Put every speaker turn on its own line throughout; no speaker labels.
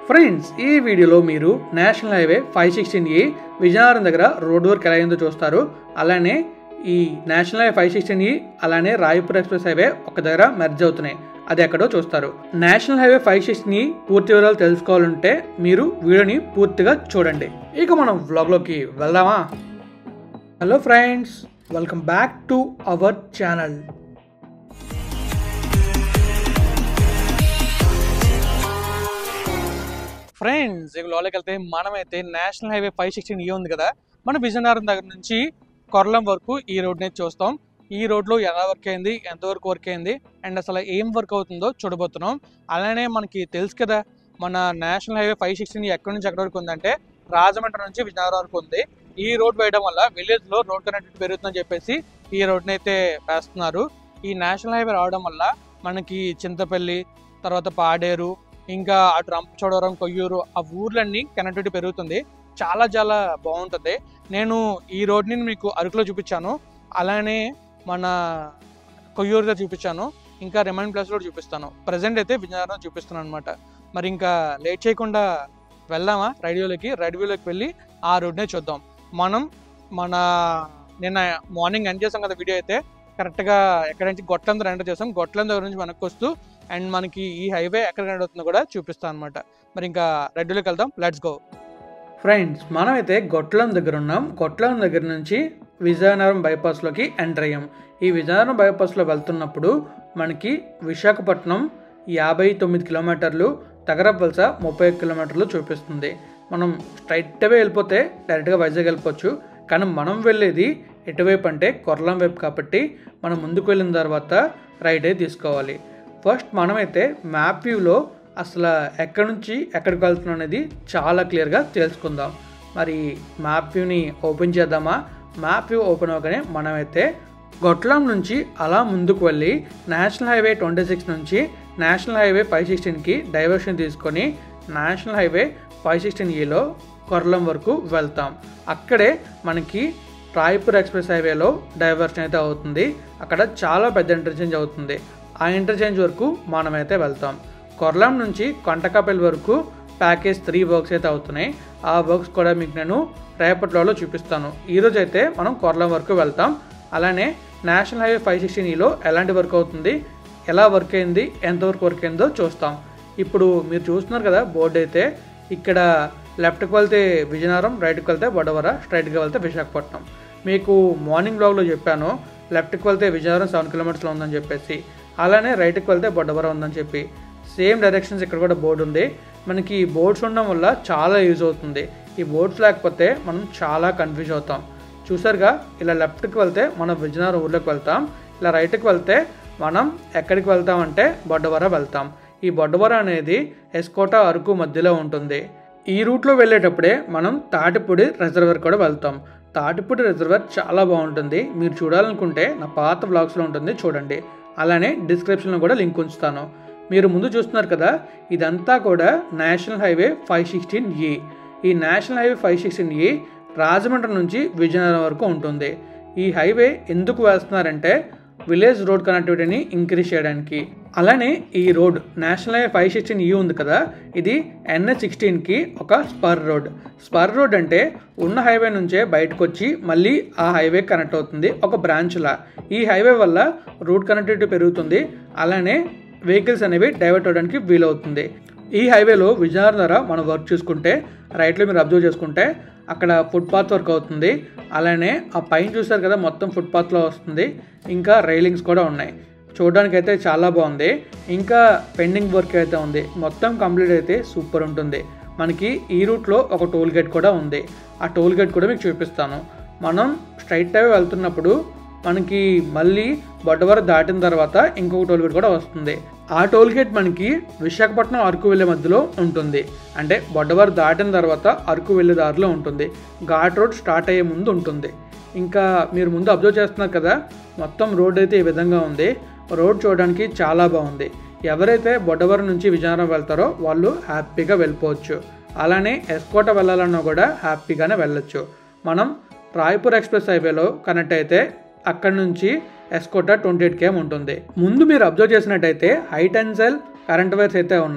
friends ఈ వీడియోలో మీరు national highway five sixteen A Vizianagaram దగ్గర రోడ్ వర్క్ ఎలా అయిందో చూస్తారు అలానే ఈ నేషనల్ హైవే ఫైవ్ సిక్స్టీన్ ఈ అలానే రాయపూర్ ఎక్స్ప్రెస్ హైవే ఒక దగ్గర మెర్జ్ అవుతున్నాయి అది ఎక్కడో చూస్తారు నేషనల్ హైవే ఫైవ్ సిక్స్టీన్ ఈ పూర్తి వివరాలు తెలుసుకోవాలంటే మీరు వీడియోని పూర్తిగా చూడండి ఇక మనం వ్లాగ్లోకి వెళ్దామా hello friends welcome back to our channel friends ఇక లోపలికి వెళ్తే మనమైతే national highway five sixteen A ఉంది కదా మన విజయనగరం దగ్గర నుంచి కొరలం వరకు ఈ రోడ్ని చూస్తాం ఈ రోడ్లో ఎలా వర్క్ అయింది ఎంతవరకు వర్క్ అయింది అండ్ అసలు ఏం వర్క్ అవుతుందో చూడబోతున్నాం అలానే మనకి తెలుసు కదా మన నేషనల్ హైవే ఫైవ్ సిక్స్టీన్ ఎక్కడి నుంచి ఎక్కడి వరకు ఉందంటే రాజమండ్రి నుంచి విజయనగరం వరకు ఉంది ఈ రోడ్ వేయడం వల్ల విలేజ్ లో రోడ్ కనెక్టివిటీ పెరుగుతుందని చెప్పేసి ఈ రోడ్ని అయితే వేస్తున్నారు ఈ నేషనల్ హైవే రావడం వల్ల మనకి చింతపల్లి తర్వాత పాడేరు ఇంకా అటు రంపచోడవరం కొయ్యూరు ఆ ఊర్లన్నీ కనెక్టివిటీ పెరుగుతుంది చాలా చాలా బాగుంటుంది నేను ఈ రోడ్ని మీకు అరకులో చూపించాను అలానే మన కొయ్యూరు దగ్గర చూపించాను ఇంకా రిమైన్ ప్లేస్లో చూపిస్తాను ప్రజెంట్ అయితే విజయనగరం చూపిస్తున్నాను అనమాట మరి ఇంకా లేట్ చేయకుండా వెళ్దామా రైడ్యూలోకి రైడ్యూలోకి వెళ్ళి ఆ రోడ్నే చూద్దాం మనం మన నిన్న మార్నింగ్ ఎండ్ చేసాం కదా వీడియో అయితే కరెక్ట్గా ఎక్కడి నుంచి గొట్లం దగ్గర ఎంటర్ చేసాం గొట్లం దగ్గర నుంచి వెనక్కి వస్తూ అండ్ మనకి ఈ హైవే ఎక్కడ ఎండ్ అవుతుందో కూడా చూపిస్తాను అనమాట మరి ఇంకా రెడ్యూలోకి వెళ్దాం లెట్స్ గో ఫ్రెండ్స్ మనమైతే గొట్లం దగ్గర ఉన్నాం గొట్లం దగ్గర నుంచి విజయనగరం బైపాస్లోకి ఎంటర్ అయ్యాం ఈ విజయనగరం బైపాస్లో వెళ్తున్నప్పుడు మనకి విశాఖపట్నం యాభై తొమ్మిది కిలోమీటర్లు తగరవలస ముప్పై కిలోమీటర్లు చూపిస్తుంది మనం స్ట్రైట్ అవే వెళ్ళిపోతే డైరెక్ట్గా వైజాగ్ వెళ్ళిపోవచ్చు కానీ మనం వెళ్ళేది ఎటువైపు అంటే కొర్లం వైపు కాబట్టి మనం ముందుకు వెళ్ళిన తర్వాత రైటే తీసుకోవాలి ఫస్ట్ మనమైతే మ్యాప్ వ్యూలో అసలు ఎక్కడి నుంచి ఎక్కడికి వెళ్తున్నాం అనేది చాలా క్లియర్గా తెలుసుకుందాం మరి మ్యాప్ వ్యూని ఓపెన్ చేద్దామా మ్యాప్ వ్యూ ఓపెన్ అవ్వగానే మనమైతే గొట్లం నుంచి అలా ముందుకు వెళ్ళి నేషనల్ హైవే ట్వంటీ సిక్స్ నుంచి నేషనల్ హైవే ఫైవ్ సిక్స్టీన్కి డైవర్షన్ తీసుకొని నేషనల్ హైవే ఫైవ్ సిక్స్టీన్ ఈలో కొర్లం వరకు వెళ్తాం అక్కడే మనకి రాయపూర్ ఎక్స్ప్రెస్ హైవేలో డైవర్షన్ అయితే అవుతుంది అక్కడ చాలా పెద్ద ఇంటర్చేంజ్ అవుతుంది ఆ ఇంటర్చేంజ్ వరకు మనమైతే వెళ్తాం కొర్లం నుంచి కొంటకాపల్లి వరకు ప్యాకేజ్ త్రీ వర్క్స్ అయితే అవుతున్నాయి ఆ వర్క్స్ కూడా మీకు నేను రేపట్లో చూపిస్తాను ఈరోజు అయితే మనం కొర్లం వరకు వెళ్తాం అలానే నేషనల్ హైవే ఫైవ్ సిక్స్టీన్ ఈలో ఎలాంటి వర్క్ అవుతుంది ఎలా వర్క్ అయింది ఎంతవరకు వర్క్ అయిందో చూస్తాం ఇప్పుడు మీరు చూస్తున్నారు కదా బోర్డు అయితే ఇక్కడ లెఫ్ట్కి వెళ్తే విజయనగరం రైట్కి వెళ్తే వడవర స్ట్రైట్గా వెళ్తే విశాఖపట్నం మీకు మార్నింగ్ బ్లాగ్లో చెప్పాను లెఫ్ట్కి వెళ్తే విజయనగరం సెవెన్ కిలోమీటర్స్లో ఉందని చెప్పేసి అలానే రైట్కి వెళ్తే బొడ్డవరం ఉందని చెప్పి సేమ్ డైరెక్షన్స్ ఇక్కడ కూడా బోర్డు ఉంది మనకి ఈ బోర్డ్స్ ఉండడం వల్ల చాలా యూజ్ అవుతుంది ఈ బోర్డ్స్ లేకపోతే మనం చాలా కన్ఫ్యూజ్ అవుతాం చూసారుగా ఇలా లెఫ్ట్కి వెళ్తే మనం విజయనగరం ఊర్లోకి వెళ్తాం ఇలా రైట్కి వెళ్తే మనం ఎక్కడికి వెళ్తామంటే బొడ్డవర వెళ్తాం ఈ బొడ్డవర అనేది ఎస్కోట అరకు మధ్యలో ఉంటుంది ఈ రూట్లో వెళ్ళేటప్పుడే మనం తాటిపూడి రిజర్వర్ కూడా వెళ్తాం తాటిపూడి రిజర్వర్ చాలా బాగుంటుంది మీరు చూడాలనుకుంటే నా పాత బ్లాగ్స్లో ఉంటుంది చూడండి అలానే డిస్క్రిప్షన్లో కూడా లింక్ ఉంచుతాను మీరు ముందు చూస్తున్నారు కదా ఇదంతా కూడా national highway five sixteen A ఈ national highway five sixteen A Rajahmundry నుంచి విజయనగరం వరకు ఉంటుంది ఈ హైవే ఎందుకు వేస్తున్నారంటే విలేజ్ రోడ్ కనెక్టివిటీని ఇంక్రీజ్ చేయడానికి అలానే ఈ road national highway five sixteen A ఉంది కదా ఇది ఎన్హెచ్ సిక్స్టీన్కి ఒక స్పర్ రోడ్ స్పర్ రోడ్ అంటే ఉన్న హైవే నుంచే బయటకు వచ్చి మళ్ళీ ఆ హైవే కనెక్ట్ అవుతుంది ఒక బ్రాంచ్లా ఈ హైవే వల్ల రూట్ కనెక్టివిటీ పెరుగుతుంది అలానే వెహికల్స్ అనేవి డైవర్ట్ అవ్వడానికి వీలవుతుంది ఈ హైవేలో విజయనగరం ధర మనం వర్క్ చూసుకుంటే రైట్లో మీరు అబ్జర్వ్ చేసుకుంటే అక్కడ ఫుట్పాత్ వర్క్ అవుతుంది అలానే ఆ పైన చూసారు కదా మొత్తం ఫుట్పాత్లో వస్తుంది ఇంకా రైలింగ్స్ కూడా ఉన్నాయి చూడడానికి అయితే చాలా బాగుంది ఇంకా పెండింగ్ వర్క్ అయితే ఉంది మొత్తం కంప్లీట్ అయితే సూపర్ ఉంటుంది మనకి ఈ రూట్లో ఒక టోల్ గేట్ కూడా ఉంది ఆ టోల్ గేట్ కూడా మీకు చూపిస్తాను మనం స్ట్రైట్ అవే వెళ్తున్నప్పుడు మనకి మళ్ళీ బొడ్డవర దాటిన తర్వాత ఇంకొక టోల్ గేట్ కూడా వస్తుంది ఆ టోల్ గేట్ మనకి విశాఖపట్నం అరకు వెళ్ళే మధ్యలో ఉంటుంది అంటే బొడ్డవర దాటిన తర్వాత అరకు వెళ్ళే దారిలో ఉంటుంది ఘాట్ రోడ్ స్టార్ట్ అయ్యే ముందు ఉంటుంది ఇంకా మీరు ముందు అబ్జర్వ్ చేస్తున్నారు కదా మొత్తం రోడ్ అయితే ఈ విధంగా ఉంది రోడ్ చూడడానికి చాలా బాగుంది ఎవరైతే బొడ్డవరం నుంచి విజయనగరం వెళ్తారో వాళ్ళు హ్యాపీగా వెళ్ళిపోవచ్చు అలానే ఎస్కోట వెళ్ళాలన్నా కూడా హ్యాపీగానే వెళ్ళొచ్చు మనం రాయపూర్ ఎక్స్ప్రెస్ హైవేలో కనెక్ట్ అయితే అక్కడ నుంచి ఎస్కోటా ట్వంటీ ఎయిట్ కేఎం ఉంటుంది ముందు మీరు అబ్జర్వ్ చేసినట్టయితే height and cell current wires అయితే ఉన్నాయి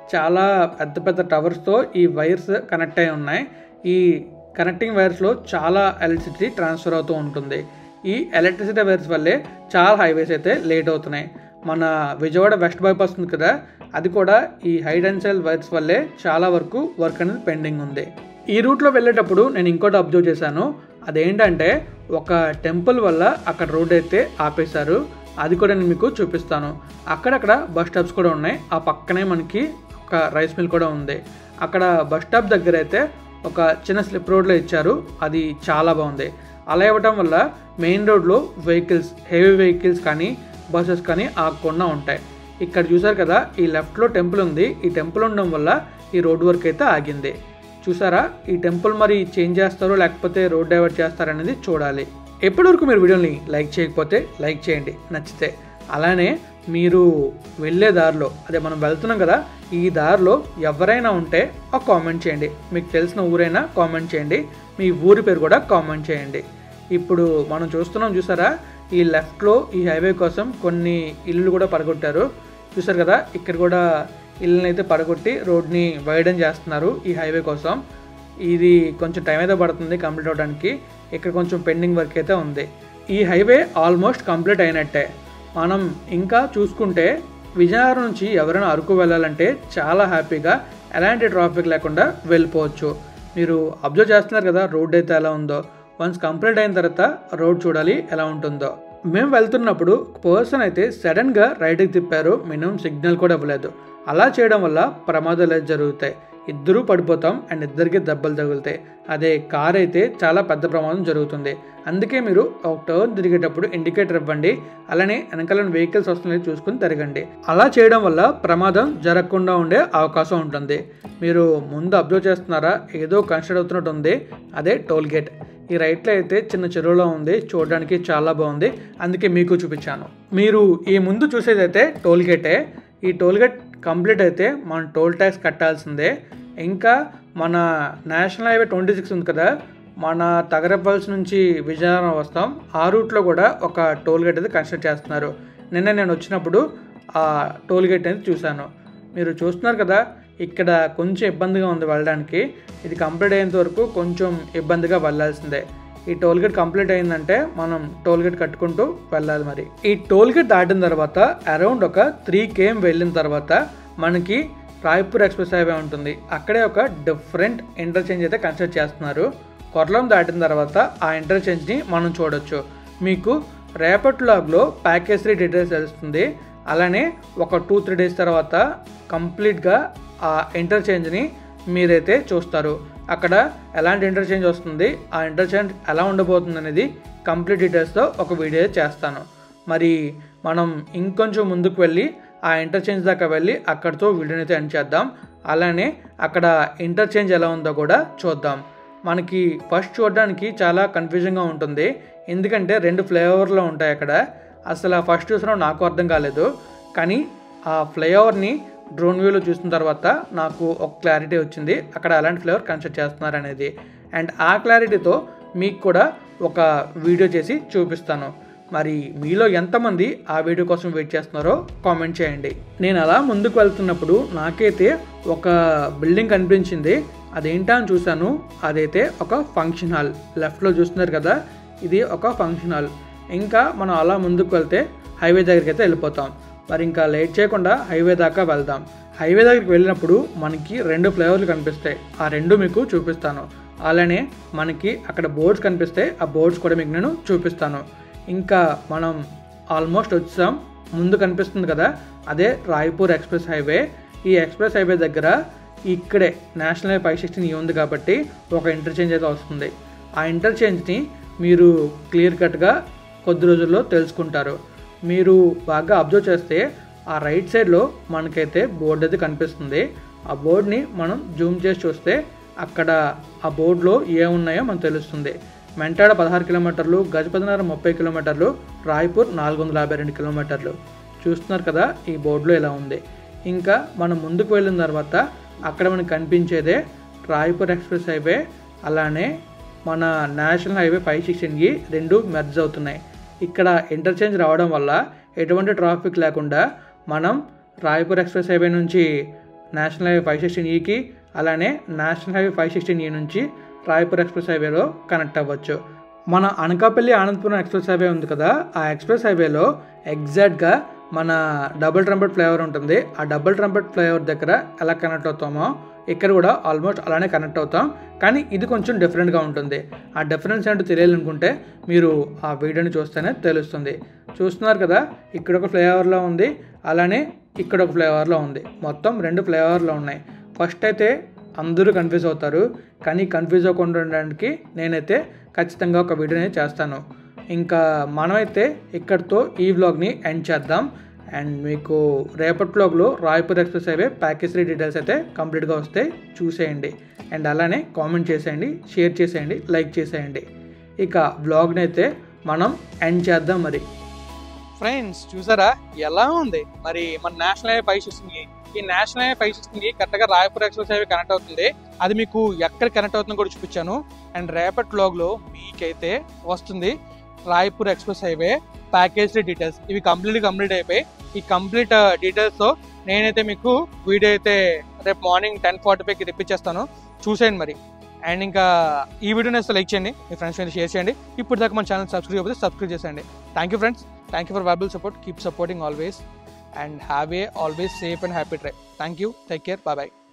చాలా పెద్ద పెద్ద టవర్స్తో ఈ వైర్స్ కనెక్ట్ అయి ఉన్నాయి ఈ కనెక్టింగ్ వైర్స్లో చాలా ఎలక్ట్రిసిటీ ట్రాన్స్ఫర్ అవుతూ ఉంటుంది ఈ ఎలక్ట్రిసిటీ వైర్స్ వల్లే చాలా హైవేస్ అయితే లేట్ అవుతున్నాయి మన విజయవాడ వెస్ట్ బైపాస్ ఉంది కదా అది కూడా ఈ హైడ్ అండ్ సెల్ వైర్స్ వల్లే చాలా వరకు వర్క్ అనేది పెండింగ్ ఉంది ఈ రూట్లో వెళ్ళేటప్పుడు నేను ఇంకోటి అబ్జర్వ్ చేశాను అదేంటంటే ఒక టెంపుల్ వల్ల అక్కడ రోడ్ అయితే ఆపేశారు అది కూడా నేను మీకు చూపిస్తాను అక్కడక్కడ బస్ స్టాప్స్ కూడా ఉన్నాయి ఆ పక్కనే మనకి ఒక రైస్ మిల్ కూడా ఉంది అక్కడ బస్ స్టాప్ దగ్గర అయితే ఒక చిన్న స్లిప్ రోడ్లో ఇచ్చారు అది చాలా బాగుంది అలా ఇవ్వటం వల్ల మెయిన్ రోడ్లో వెహికల్స్ హెవీ వెహికల్స్ కానీ బస్సెస్ కానీ ఆగకుండా ఉంటాయి ఇక్కడ చూసారు కదా ఈ లెఫ్ట్లో టెంపుల్ ఉంది ఈ టెంపుల్ ఉండడం వల్ల ఈ రోడ్ వర్క్ అయితే ఆగింది చూసారా ఈ టెంపుల్ మరి చేంజ్ చేస్తారో లేకపోతే రోడ్ డైవర్ట్ చేస్తారనేది చూడాలి ఎప్పటివరకు మీరు వీడియోని లైక్ చేయకపోతే లైక్ చేయండి నచ్చితే అలానే మీరు వెళ్ళే దారిలో అదే మనం వెళ్తున్నాం కదా ఈ దారిలో ఎవరైనా ఉంటే ఒక కామెంట్ చేయండి మీకు తెలిసిన ఊరైనా కామెంట్ చేయండి మీ ఊరి పేరు కూడా కామెంట్ చేయండి ఇప్పుడు మనం చూస్తున్నాం చూసారా ఈ లెఫ్ట్లో ఈ హైవే కోసం కొన్ని ఇల్లు కూడా పడగొట్టారు చూసారు కదా ఇక్కడ కూడా ఇల్లుని అయితే పడగొట్టి రోడ్ని వైడన్ చేస్తున్నారు ఈ హైవే కోసం ఇది కొంచెం టైం అయితే పడుతుంది కంప్లీట్ అవడానికి ఇక్కడ కొంచెం పెండింగ్ వర్క్ అయితే ఉంది ఈ హైవే ఆల్మోస్ట్ కంప్లీట్ అయినట్టే మనం ఇంకా చూసుకుంటే విజయనగరం నుంచి ఎవరైనా అరకు వెళ్ళాలంటే చాలా హ్యాపీగా ఎలాంటి ట్రాఫిక్ లేకుండా వెళ్ళిపోవచ్చు మీరు అబ్జర్వ్ చేస్తున్నారు కదా రోడ్ అయితే ఎలా ఉందో వన్స్ కంప్లీట్ అయిన తర్వాత రోడ్ చూడాలి ఎలా ఉంటుందో మేము వెళ్తున్నప్పుడు పర్సన్ అయితే సడన్గా రైట్కి తిప్పారు మినిమం సిగ్నల్ కూడా ఇవ్వలేదు అలా చేయడం వల్ల ప్రమాదాలు అయితే జరుగుతాయి ఇద్దరూ పడిపోతాం అండ్ ఇద్దరికి దెబ్బలు తగులుతాయి అదే కార్ అయితే చాలా పెద్ద ప్రమాదం జరుగుతుంది అందుకే మీరు ఒక టర్న్ తిరిగేటప్పుడు ఇండికేటర్ ఇవ్వండి అలానే వెనకాల వెహికల్స్ వస్తున్నాయి చూసుకుని తిరగండి అలా చేయడం వల్ల ప్రమాదం జరగకుండా ఉండే అవకాశం ఉంటుంది మీరు ముందు అబ్జర్వ్ చేస్తున్నారా ఏదో కన్స్ట్రక్ట్ అవుతున్నట్టు ఉంది అదే టోల్ గేట్ ఈ రైట్లో అయితే చిన్న చెరువులో ఉంది చూడడానికి చాలా బాగుంది అందుకే మీకు చూపించాను మీరు ఈ ముందు చూసేదైతే టోల్ గేటే ఈ టోల్ గేట్ కంప్లీట్ అయితే మనం టోల్ ట్యాక్స్ కట్టాల్సిందే ఇంకా మన నేషనల్ హైవే ట్వంటీ సిక్స్ ఉంది కదా మన తగరపల్స్ నుంచి విజయనగరం వస్తాం ఆ రూట్లో కూడా ఒక టోల్ గేట్ అయితే కన్స్ట్రక్ట్ చేస్తున్నారు నిన్న నేను వచ్చినప్పుడు ఆ టోల్ గేట్ అనేది చూశాను మీరు చూస్తున్నారు కదా ఇక్కడ కొంచెం ఇబ్బందిగా ఉంది వెళ్ళడానికి ఇది కంప్లీట్ అయ్యేంత వరకు కొంచెం ఇబ్బందిగా వెళ్ళాల్సిందే ఈ టోల్ గేట్ కంప్లీట్ అయిందంటే మనం టోల్ గేట్ కట్టుకుంటూ వెళ్ళాలి మరి ఈ టోల్ గేట్ దాటిన తర్వాత అరౌండ్ ఒక త్రీ కేఎం వెళ్ళిన తర్వాత మనకి రాయ్పూర్ ఎక్స్ప్రెస్ హైవే ఉంటుంది అక్కడే ఒక డిఫరెంట్ ఇంటర్చేంజ్ అయితే కన్స్ట్రక్ట్ చేస్తున్నారు కొరలం దాటిన తర్వాత ఆ ఇంటర్చేంజ్ని మనం చూడొచ్చు మీకు రేపటి లాగ్లో ప్యాకేజ్ త్రీ డీటెయిల్స్ తెలుస్తుంది అలానే ఒక టూ త్రీ డేస్ తర్వాత కంప్లీట్గా ఆ ఇంటర్చేంజ్ని మీరైతే చూస్తారు అక్కడ ఎలాంటి ఇంటర్చేంజ్ వస్తుంది ఆ ఇంటర్చేంజ్ ఎలా ఉండబోతుంది అనేది కంప్లీట్ డీటెయిల్స్తో ఒక వీడియో చేస్తాను మరి మనం ఇంకొంచెం ముందుకు వెళ్ళి ఆ ఇంటర్చేంజ్ దాకా వెళ్ళి అక్కడితో వీడియోని అయితే ఎండ్ చేద్దాం అలానే అక్కడ ఇంటర్చేంజ్ ఎలా ఉందో కూడా చూద్దాం మనకి ఫస్ట్ చూడడానికి చాలా కన్ఫ్యూజన్గా ఉంటుంది ఎందుకంటే రెండు ఫ్లేవర్లో ఉంటాయి అక్కడ అసలు ఫస్ట్ చూసిన నాకు అర్థం కాలేదు కానీ ఆ ఫ్లేవర్ని డ్రోన్ వ్యూలో చూసిన తర్వాత నాకు ఒక క్లారిటీ వచ్చింది అక్కడ ఎలాంటి ఫ్లేవర్ కన్స్ట్రక్ట్ చేస్తున్నారు అనేది అండ్ ఆ క్లారిటీతో మీకు కూడా ఒక వీడియో చేసి చూపిస్తాను మరి మీలో ఎంతమంది ఆ వీడియో కోసం వెయిట్ చేస్తున్నారో కామెంట్ చేయండి నేను అలా ముందుకు వెళ్తున్నప్పుడు నాకైతే ఒక బిల్డింగ్ కనిపించింది అదేంటా అని చూశాను అదైతే ఒక ఫంక్షన్ హాల్ లెఫ్ట్లో చూస్తున్నారు కదా ఇది ఒక ఫంక్షన్ హాల్ ఇంకా మనం అలా ముందుకు వెళ్తే హైవే దగ్గరికి అయితే వెళ్ళిపోతాం మరి ఇంకా లేట్ చేయకుండా హైవే దాకా వెళ్దాం హైవే దగ్గరికి వెళ్ళినప్పుడు మనకి రెండు ఫ్లేవర్లు కనిపిస్తాయి ఆ రెండు మీకు చూపిస్తాను అలానే మనకి అక్కడ బోర్డ్స్ కనిపిస్తాయి ఆ బోర్డ్స్ కూడా మీకు నేను చూపిస్తాను ఇంకా మనం ఆల్మోస్ట్ వచ్చాం ముందు కనిపిస్తుంది కదా అదే రాయ్పూర్ ఎక్స్ప్రెస్ హైవే ఈ ఎక్స్ప్రెస్ హైవే దగ్గర ఇక్కడే నేషనల్ హైవే ఫైవ్ సిక్స్టీన్ ఉంది కాబట్టి ఒక ఇంటర్చేంజ్ అయితే వస్తుంది ఆ ఇంటర్చేంజ్ని మీరు క్లియర్ కట్గా కొద్ది రోజుల్లో తెలుసుకుంటారు మీరు బాగా అబ్జర్వ్ చేస్తే ఆ రైట్ సైడ్లో మనకైతే బోర్డు అయితే కనిపిస్తుంది ఆ బోర్డ్ని మనం జూమ్ చేసి చూస్తే అక్కడ ఆ బోర్డులో ఏమున్నాయో మనకు తెలుస్తుంది మెంటాడ పదహారు కిలోమీటర్లు గజపతినగరం ముప్పై కిలోమీటర్లు రాయ్పూర్ నాలుగు వందల యాభై రెండు కిలోమీటర్లు చూస్తున్నారు కదా ఈ బోర్డులో ఇలా ఉంది ఇంకా మనం ముందుకు వెళ్ళిన తర్వాత అక్కడ మనకు కనిపించేదే రాయ్పూర్ ఎక్స్ప్రెస్ హైవే అలానే మన నేషనల్ హైవే ఫైవ్ సిక్స్టీన్కి రెండు మెర్జ్ అవుతున్నాయి ఇక్కడ ఇంటర్చేంజ్ రావడం వల్ల ఎటువంటి ట్రాఫిక్ లేకుండా మనం రాయ్పూర్ ఎక్స్ప్రెస్ హైవే నుంచి నేషనల్ హైవే ఫైవ్ సిక్స్టీన్ ఈకి అలానే నేషనల్ హైవే ఫైవ్ సిక్స్టీన్ ఈ నుంచి రాయపూర్ ఎక్స్ప్రెస్ హైవేలో కనెక్ట్ అవ్వచ్చు మన అనకాపల్లి ఆనందపురం ఎక్స్ప్రెస్ హైవే ఉంది కదా ఆ ఎక్స్ప్రెస్ హైవేలో ఎగ్జాక్ట్గా మన డబుల్ ట్రంపెట్ ఫ్లైఓవర్ ఉంటుంది ఆ డబుల్ ట్రంపెట్ ఫ్లైఓవర్ దగ్గర ఎలా కనెక్ట్ అవుతామో ఇక్కడ కూడా ఆల్మోస్ట్ అలానే కనెక్ట్ అవుతాం కానీ ఇది కొంచెం డిఫరెంట్గా ఉంటుంది ఆ డిఫరెన్స్ ఏంటో తెలియాలనుకుంటే మీరు ఆ వీడియోని చూస్తేనే తెలుస్తుంది చూస్తున్నారు కదా ఇక్కడ ఒక ఫ్లైఓవర్లో ఉంది అలానే ఇక్కడ ఒక ఫ్లైఓవర్లో ఉంది మొత్తం రెండు ఫ్లైఓవర్లో ఉన్నాయి ఫస్ట్ అయితే అందరూ కన్ఫ్యూజ్ అవుతారు కానీ కన్ఫ్యూజ్ అవ్వకుండా ఉండడానికి నేనైతే ఖచ్చితంగా ఒక వీడియోని చేస్తాను ఇంకా మనమైతే ఇక్కడితో ఈ వ్లాగ్ని ఎండ్ చేద్దాం అండ్ మీకు రేపటి వ్లాగ్లో రాయపూర్ ఎక్స్ప్రెస్ హైవే ప్యాకేజ్ రీ డీటెయిల్స్ అయితే కంప్లీట్గా వస్తే చూసేయండి అండ్ అలానే కామెంట్ చేసేయండి షేర్ చేసేయండి లైక్ చేసేయండి ఇక వ్లాగ్ని అయితే మనం ఎండ్ చేద్దాం మరి ఫ్రెండ్స్ చూసారా ఎలా ఉంది మరి మన నేషనల్ హైవే ఫైవ్ సిక్స్టీన్ ఈ national highway five sixteen correct గా రాయపూర్ ఎక్స్ప్రెస్ హైవే కనెక్ట్ అవుతుంది అది మీకు ఎక్కడ కనెక్ట్ అవుతుందో కూడా చూపించాను అండ్ రేపటి వ్లాగ్ లో మీకైతే వస్తుంది Raipur express highway package details ఇవి కంప్లీట్ కంప్లీట్ అయిపోయి ఈ కంప్లీట్ డీటెయిల్స్ తో నేనైతే మీకు వీడియో అయితే రేపు మార్నింగ్ టెన్ ఫార్టీ ఫైవ్కి తెప్పించేస్తాను చూసేయండి మరి అండ్ ఇంకా ఈ వీడియోని అయితే లైక్ చేయండి మీ ఫ్రెండ్స్ మీద షేర్ చేయండి ఇప్పుడు దాకా మన ఛానల్ సబ్స్క్రైబ్ అయిపోతే సబ్స్క్రైబ్ చేసేయండి thank you friends thank you for valuable support keep supporting always and have a always safe and happy try thank you take care bye bye